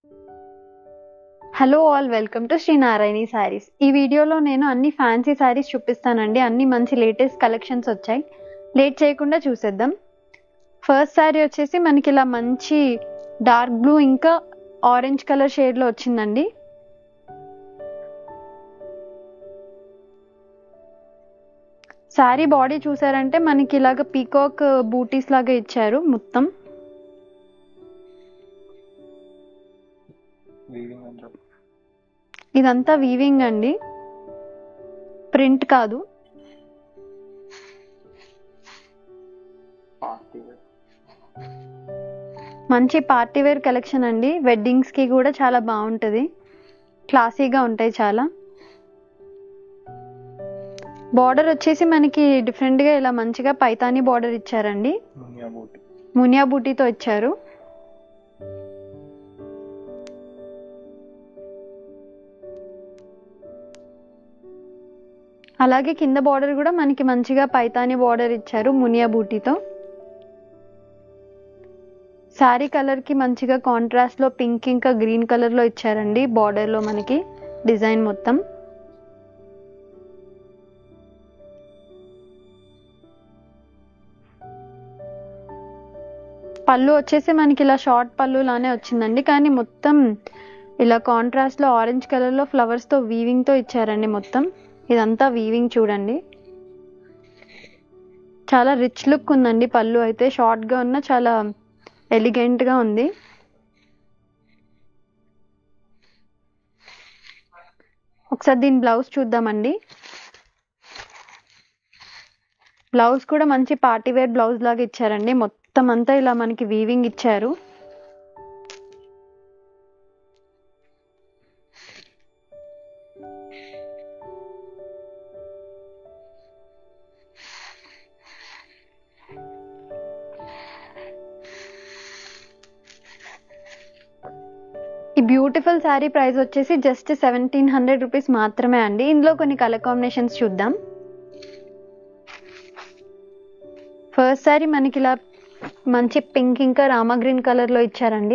hello all welcome to Shri Narayani Sarees ఈ వీడియోలో నేను అన్ని ఫ్యాన్సీ శారీస్ చూపిస్తానండి అన్ని మంచి లేటెస్ట్ కలెక్షన్స్ వచ్చాయి లేట్ చేయకుండా చూసేద్దాం ఫస్ట్ శారీ వచ్చేసి మనకి ఇలా మంచి డార్క్ బ్లూ ఇంకా ఆరెంజ్ కలర్ షేడ్లో వచ్చిందండి శారీ బాడీ చూసారంటే మనకి ఇలాగ పీకాక్ బూటీస్ లాగా ఇచ్చారు మొత్తం వీవింగ్ అని చెప్పు ఇదంతా వీవింగ్ అండి ప్రింట్ కాదు పార్టీ వేర్ మంచి పార్టీ వేర్ కలెక్షన్ అండి వెడ్డింగ్స్ కి కూడా చాలా బాగుంటుంది క్లాసీగా ఉంటాయి చాలా బార్డర్ వచ్చేసి మనకి డిఫరెంట్ గా ఇలా మంచిగా పైతాని బార్డర్ ఇచ్చారండి మునియా బూటి మునియా బూటీతో ఇచ్చారు అలాగే కింద బార్డర్ కూడా మనకి మంచిగా పైతాని బార్డర్ ఇచ్చారు మునియా బూటీతో శారీ కలర్ కి మంచిగా కాంట్రాస్ట్ లో పింక్ ఇంకా గ్రీన్ కలర్ లో ఇచ్చారండి బార్డర్ లో మనకి డిజైన్ మొత్తం పళ్ళు వచ్చేసి మనకి ఇలా షార్ట్ పళ్ళు లానే వచ్చిందండి కానీ మొత్తం ఇలా కాంట్రాస్ట్ లో ఆరెంజ్ కలర్ లో ఫ్లవర్స్ తో వీవింగ్ తో ఇచ్చారండి మొత్తం ఇదంతా వీవింగ్ చూడండి చాలా రిచ్ లుక్ ఉందండి పళ్ళు అయితే షార్ట్ గా ఉన్న చాలా ఎలిగెంట్ గా ఉంది ఒకసారి దీని బ్లౌజ్ చూద్దామండి బ్లౌజ్ కూడా మంచి పార్టీ వేర్ బ్లౌజ్ లాగా ఇచ్చారండి మొత్తం అంతా ఇలా మనకి వీవింగ్ ఇచ్చారు ఈ బ్యూటిఫుల్ శారీ ప్రైస్ వచ్చేసి జస్ట్ సెవెంటీన్ హండ్రెడ్ రూపీస్ మాత్రమే అండి ఇందులో కొన్ని కలర్ కాంబినేషన్స్ చూద్దాం ఫస్ట్ శారీ మనకి ఇలా మంచి పింక్ ఇంకా రామా గ్రీన్ కలర్ లో ఇచ్చారండి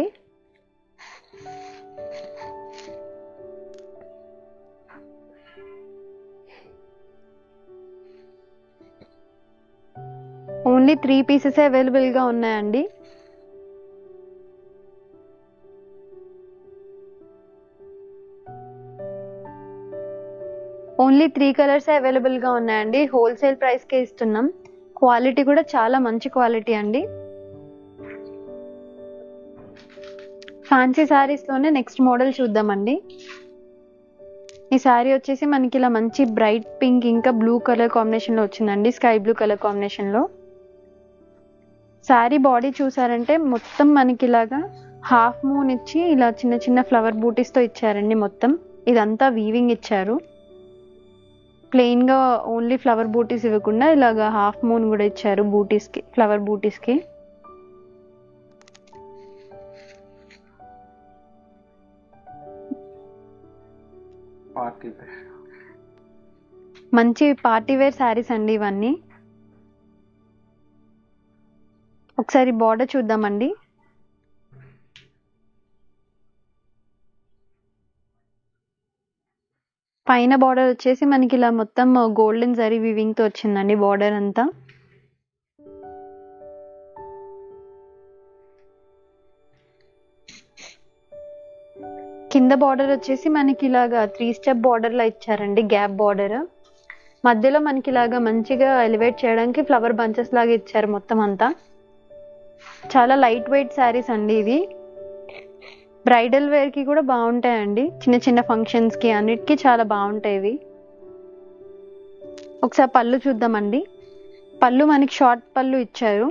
ఓన్లీ త్రీ పీసెస్ అవైలబుల్ గా ఉన్నాయండి ఓన్లీ త్రీ కలర్స్ అవైలబుల్ గా ఉన్నాయండి హోల్సేల్ ప్రైస్ కే ఇస్తున్నాం క్వాలిటీ కూడా చాలా మంచి క్వాలిటీ అండి ఫ్యాన్సీ శారీస్ లోనే నెక్స్ట్ మోడల్ చూద్దామండి ఈ శారీ వచ్చేసి మనకి ఇలా మంచి బ్రైట్ పింక్ ఇంకా బ్లూ కలర్ కాంబినేషన్ లో వచ్చిందండి స్కై బ్లూ కలర్ కాంబినేషన్ లో శారీ బాడీ చూసారంటే మొత్తం మనకి ఇలాగా హాఫ్ మూన్ ఇచ్చి ఇలా చిన్న చిన్న ఫ్లవర్ బూటీస్ తో ఇచ్చారండి మొత్తం ఇదంతా వీవింగ్ ఇచ్చారు ప్లెయిన్ గా ఓన్లీ ఫ్లవర్ బూటీస్ ఇవ్వకుండా ఇలాగా హాఫ్ మూన్ కూడా ఇచ్చారు బూటీస్ కి ఫ్లవర్ బూటీస్ కి పార్టీ వేర్ మంచి పార్టీ వేర్ శారీస్ అండి ఇవన్నీ ఒకసారి బార్డర్ చూద్దామండి పైన బార్డర్ వచ్చేసి మనకి ఇలా మొత్తం గోల్డెన్ జరీ వివింగ్ తో వచ్చిందండి బార్డర్ అంతా కింద బార్డర్ వచ్చేసి మనకి ఇలాగా త్రీ స్టెప్ బార్డర్ లా ఇచ్చారండి గ్యాప్ బార్డర్ మధ్యలో మనకి ఇలాగా మంచిగా ఎలివేట్ చేయడానికి ఫ్లవర్ బంచెస్ లాగా ఇచ్చారు మొత్తం అంతా చాలా లైట్ వెయిట్ శారీస్ అండి ఇవి బ్రైడల్ వేర్ కి కూడా బాగుంటాయండి చిన్న చిన్న ఫంక్షన్స్ కి అన్నిటికీ చాలా బాగుంటాయి ఇవి ఒకసారి పళ్ళు చూద్దామండి పళ్ళు మనకి షార్ట్ పళ్ళు ఇచ్చారు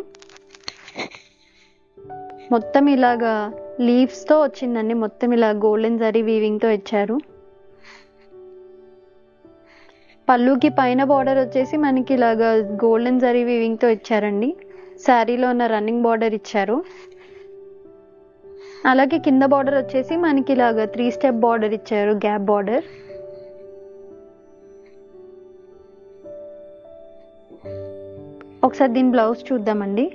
మొత్తం ఇలాగా లీవ్స్ తో వచ్చిందండి మొత్తం ఇలా గోల్డెన్ జరీ వీవింగ్ తో ఇచ్చారు పళ్ళుకి పైన బార్డర్ వచ్చేసి మనకి ఇలాగా గోల్డెన్ జరీ వీవింగ్ తో ఇచ్చారండి శారీలో ఉన్న రన్నింగ్ బార్డర్ ఇచ్చారు అలాగే కింద బార్డర్ వచ్చేసి మనకి ఇలాగా త్రీ స్టెప్ బార్డర్ ఇచ్చారు గ్యాప్ బార్డర్ ఒకసారి దీని బ్లౌజ్ చూద్దామండి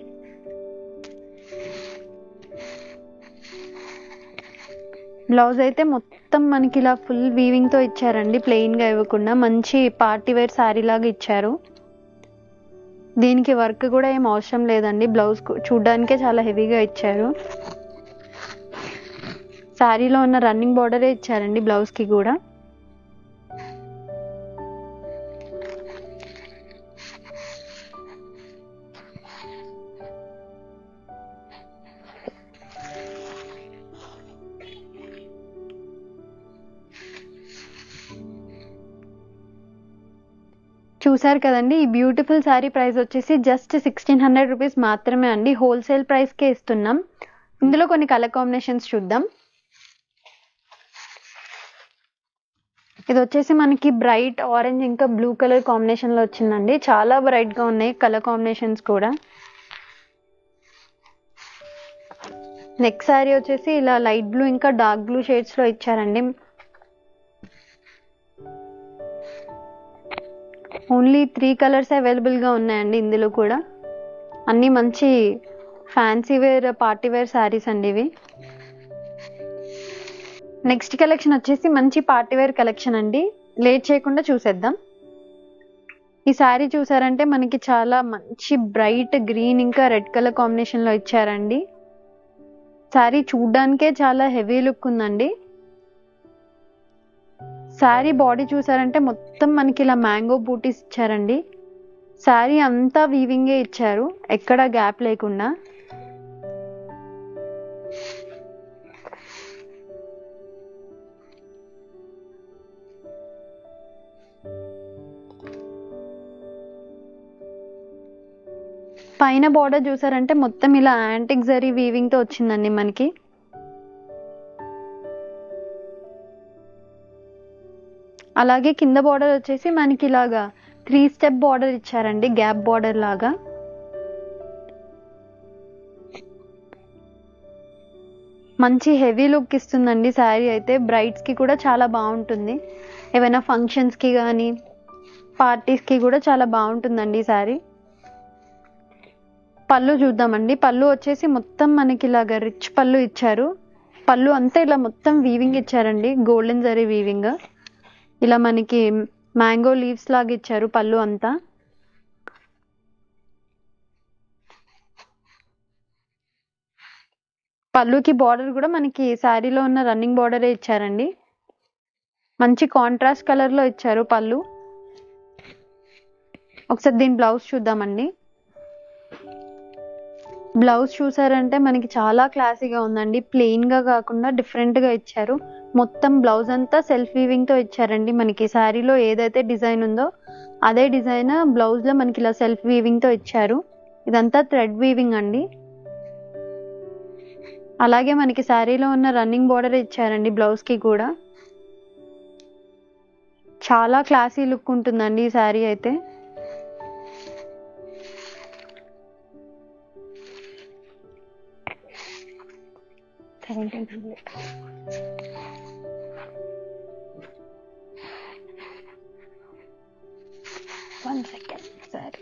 బ్లౌజ్ అయితే మొత్తం మనకి ఇలా ఫుల్ వీవింగ్తో ఇచ్చారండి ప్లెయిన్గా ఇవ్వకుండా మంచి పార్టీ వేర్ శారీ లాగా ఇచ్చారు దీనికి వర్క్ కూడా ఏం అవసరం లేదండి బ్లౌజ్ కు- చూడ్డానికే చాలా హెవీగా ఇచ్చారు శారీలో ఉన్న రన్నింగ్ బార్డరే ఇచ్చారండి బ్లౌజ్కి కూడా చూసారు కదండి ఈ బ్యూటిఫుల్ శారీ ప్రైస్ వచ్చేసి జస్ట్ సిక్స్టీన్ హండ్రెడ్ రూపీస్ మాత్రమే అండి హోల్సేల్ ప్రైస్కే ఇస్తున్నాం ఇందులో కొన్ని కలర్ కాంబినేషన్స్ చూద్దాం ఇది వచ్చేసి మనకి బ్రైట్ ఆరెంజ్ ఇంకా బ్లూ కలర్ కాంబినేషన్లో వచ్చిందండి చాలా బ్రైట్గా ఉన్నాయి కలర్ కాంబినేషన్స్ కూడా నెక్స్ట్ శారీ వచ్చేసి ఇలా లైట్ బ్లూ ఇంకా డార్క్ బ్లూ షేడ్స్లో ఇచ్చారండి ఓన్లీ త్రీ కలర్స్ అవైలబుల్గా ఉన్నాయండి ఇందులో కూడా అన్నీ మంచి fancy wear party wear saris అండి ఇవి నెక్స్ట్ కలెక్షన్ వచ్చేసి మంచి పార్టీ వేర్ కలెక్షన్ అండి లేట్ చేయకుండా చూసేద్దాం ఈ శారీ చూసారంటే మనకి చాలా మంచి బ్రైట్ గ్రీన్ ఇంకా రెడ్ కలర్ కాంబినేషన్లో ఇచ్చారండి శారీ చూడ్డానికే చాలా హెవీ లుక్ ఉందండి శారీ బాడీ చూసారంటే మొత్తం మనకి ఇలా మ్యాంగో బూటీస్ ఇచ్చారండి శారీ అంతా వీవింగే ఇచ్చారు ఎక్కడ గ్యాప్ లేకుండా పైన బార్డర్ చూసారంటే మొత్తం ఇలా యాంటిక్ జరీ వీవింగ్ తో వచ్చిందండి మనకి అలాగే కింద బార్డర్ వచ్చేసి మనకి ఇలాగా త్రీ స్టెప్ బార్డర్ ఇచ్చారండి గ్యాప్ బార్డర్ లాగా మంచి హెవీ లుక్ ఇస్తుందండి శారీ అయితే బ్రైడ్స్ కి కూడా చాలా బాగుంటుంది ఏవైనా ఫంక్షన్స్ కి కానీ పార్టీస్ కి కూడా చాలా బాగుంటుందండి ఈ శారీ పళ్ళు చూద్దామండి పళ్ళు వచ్చేసి మొత్తం మనకి ఇలాగ రిచ్ పళ్ళు ఇచ్చారు పళ్ళు అంతా ఇలా మొత్తం వీవింగ్ ఇచ్చారండి గోల్డెన్ జరీ వీవింగ్ ఇలా మనకి మ్యాంగో లీవ్స్ లాగా ఇచ్చారు పళ్ళు అంతా పళ్ళుకి బార్డర్ కూడా మనకి శారీలో ఉన్న రన్నింగ్ బార్డరే ఇచ్చారండి మంచి కాంట్రాస్ట్ కలర్ లో ఇచ్చారు పళ్ళు ఒకసారి దీని బ్లౌజ్ చూద్దామండి బ్లౌజ్ చూసారంటే మనకి చాలా క్లాసీగా ఉందండి ప్లెయిన్ గా కాకుండా డిఫరెంట్ గా ఇచ్చారు మొత్తం బ్లౌజ్ అంతా సెల్ఫ్ వీవింగ్ తో ఇచ్చారండి మనకి శారీలో ఏదైతే డిజైన్ ఉందో అదే డిజైన్ బ్లౌజ్ లో మనకి ఇలా సెల్ఫ్ వీవింగ్ తో ఇచ్చారు ఇదంతా థ్రెడ్ వీవింగ్ అండి అలాగే మనకి శారీలో ఉన్న రన్నింగ్ బార్డర్ ఇచ్చారండి బ్లౌజ్ కి కూడా చాలా క్లాసీ లుక్ ఉంటుందండి ఈ శారీ అయితే వన్ సెకండ్ సారీ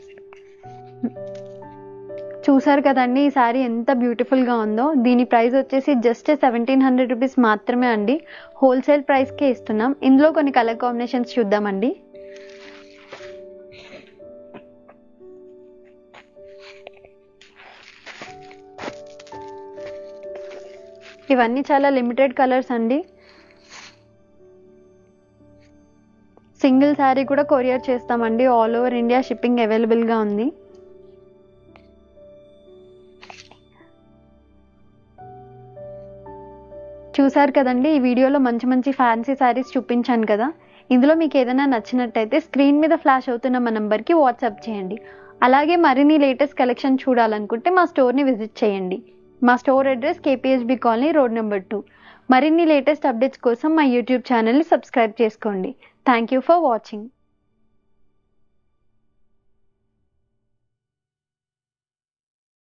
చూసారు కదండి ఈ శారీ ఎంత బ్యూటిఫుల్ గా ఉందో దీని ప్రైస్ వచ్చేసి జస్ట్ సెవెంటీన్ హండ్రెడ్ రూపీస్ మాత్రమే అండి హోల్సేల్ ప్రైస్ కే ఇస్తున్నాం ఇందులో కొన్ని కలర్ కాంబినేషన్స్ చూద్దామండి ఇవన్నీ చాలా లిమిటెడ్ కలర్స్ అండి సింగిల్ శారీ కూడా కొరియర్ చేస్తామండి ఆల్ ఓవర్ ఇండియా షిప్పింగ్ అవైలబుల్గా ఉంది చూసారు కదండి ఈ వీడియోలో మంచి మంచి ఫ్యాన్సీ శారీస్ చూపించాను కదా ఇందులో మీకు ఏదైనా నచ్చినట్టయితే స్క్రీన్ మీద ఫ్లాష్ అవుతున్న మా నంబర్కి వాట్సాప్ చేయండి అలాగే మరిన్ని లేటెస్ట్ కలెక్షన్ చూడాలనుకుంటే మా స్టోర్ని విజిట్ చేయండి మా store address KPHB colony road number two మరిన్ని లేటెస్ట్ అప్డేట్స్ కోసం మా యూట్యూబ్ ఛానల్ని సబ్స్క్రైబ్ చేసుకోండి థ్యాంక్ యూ ఫర్ వాచింగ్